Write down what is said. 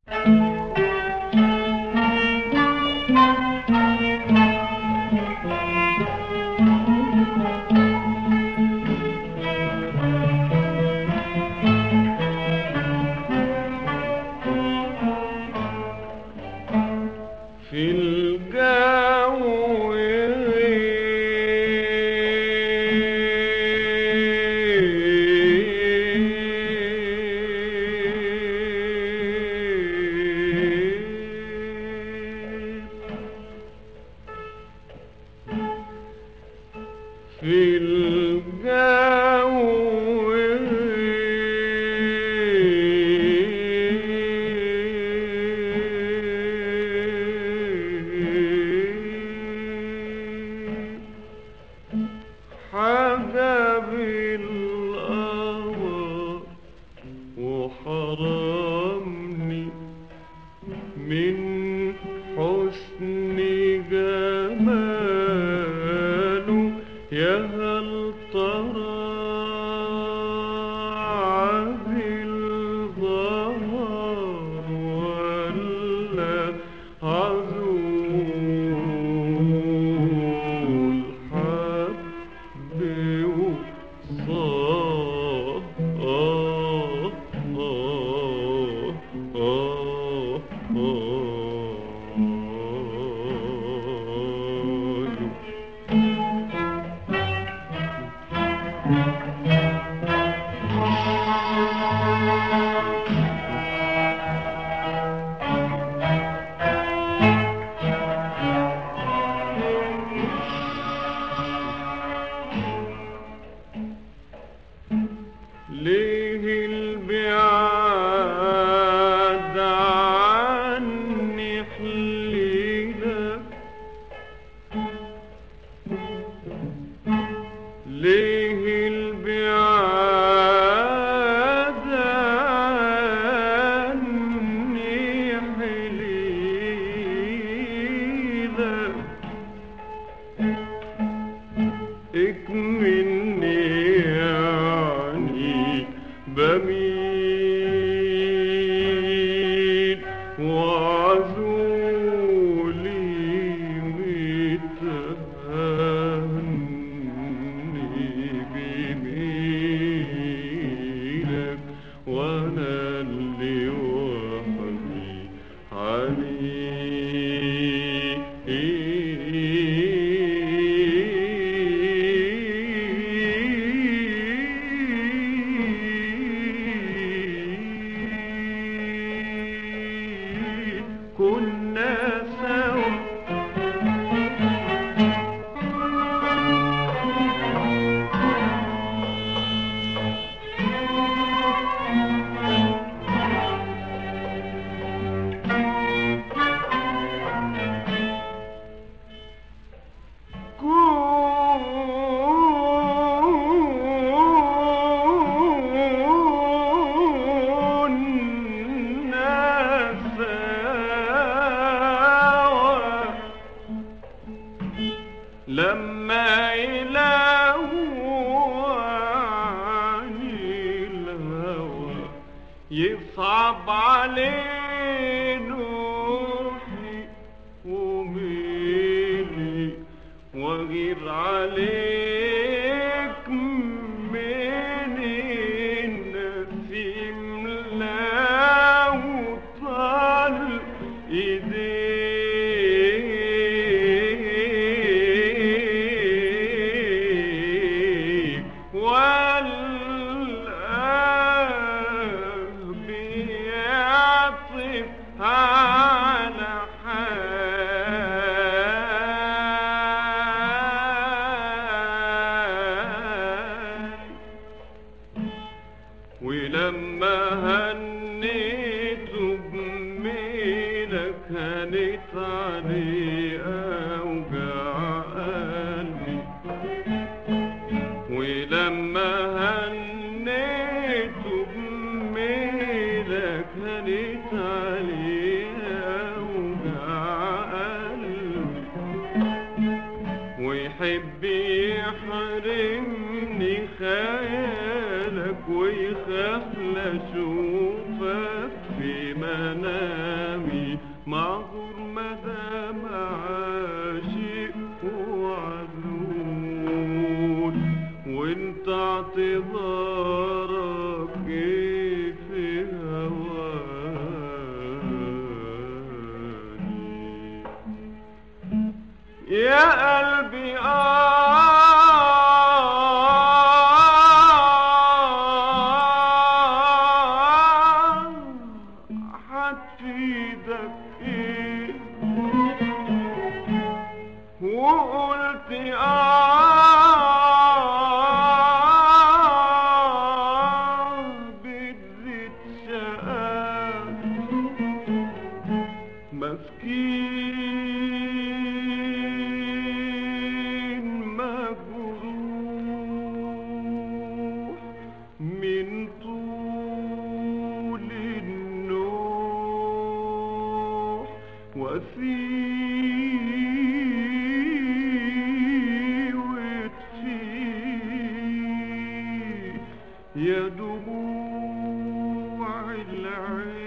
في الجو في الجو حجب القمر وحرمني من حسن جماله يا هل ترى عذل ظهر ولا عذول حب وصاد آه آه آه آه ليه البعاد عني حليلة ليه البعاد عني حليلة اكمني يعني بميل وعزولي متهني بميلك وانا اللي وحدي عليك كنا سوا كنا سوا لما يلاهوا عن الهوى يصعب عليه نوحي وميلي وغير عليك من النسيم لا وطال ايديك والقلب يعطف على حال ولما هنيته بميلك هنيت عليه أوجع قلبي ولما هنيته بميلك هنيت عليه أوجع قلبي ويحب يحرمني خيالك ويخاف لاشوفك في منامي معذور مدام عاشق وعذول وانت اعتذارك ايه في هواني يا قلبي آه هتفيدك ايه وقلت آه بتزيد شقاك مسكين مجروح من طول النوح وفيه وتفيه يا دموع العين